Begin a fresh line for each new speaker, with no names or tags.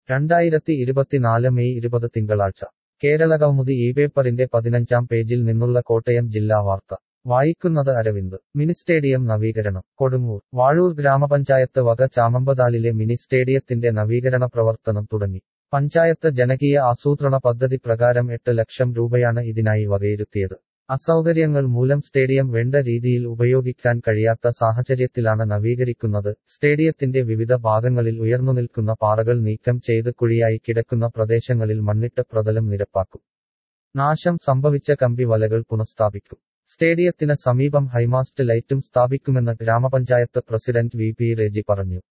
രണ്ടായിരത്തി ഇരുപത്തിനാല് മെയ് ഇരുപത് തിങ്കളാഴ്ച കേരള കൗമുദി ഈ പേപ്പറിന്റെ പതിനഞ്ചാം പേജിൽ നിന്നുള്ള കോട്ടയം ജില്ലാ വാർത്ത വായിക്കുന്നത് അരവിന്ദ് മിനി സ്റ്റേഡിയം നവീകരണം കൊടുങ്ങൂർ വാഴൂർ ഗ്രാമപഞ്ചായത്ത് വക ചാമമ്പതാലിലെ മിനി സ്റ്റേഡിയത്തിന്റെ നവീകരണ പ്രവർത്തനം തുടങ്ങി പഞ്ചായത്ത് ജനകീയ ആസൂത്രണ പദ്ധതി പ്രകാരം എട്ട് ലക്ഷം രൂപയാണ് ഇതിനായി വകയിരുത്തിയത് അസൗകര്യങ്ങൾ മൂലം സ്റ്റേഡിയം വേണ്ട രീതിയിൽ ഉപയോഗിക്കാൻ കഴിയാത്ത സാഹചര്യത്തിലാണ് നവീകരിക്കുന്നത് സ്റ്റേഡിയത്തിന്റെ വിവിധ ഭാഗങ്ങളിൽ ഉയർന്നുനിൽക്കുന്ന പാറകൾ നീക്കം ചെയ്ത് കുഴിയായി കിടക്കുന്ന പ്രദേശങ്ങളിൽ മണ്ണിട്ട് പ്രതലം നിരപ്പാക്കും നാശം സംഭവിച്ച കമ്പി വലകൾ പുനഃസ്ഥാപിക്കും സ്റ്റേഡിയത്തിന് സമീപം ഹൈമാസ്റ്റ് ലൈറ്റും സ്ഥാപിക്കുമെന്ന് ഗ്രാമപഞ്ചായത്ത് പ്രസിഡന്റ് വി പി റെജി പറഞ്ഞു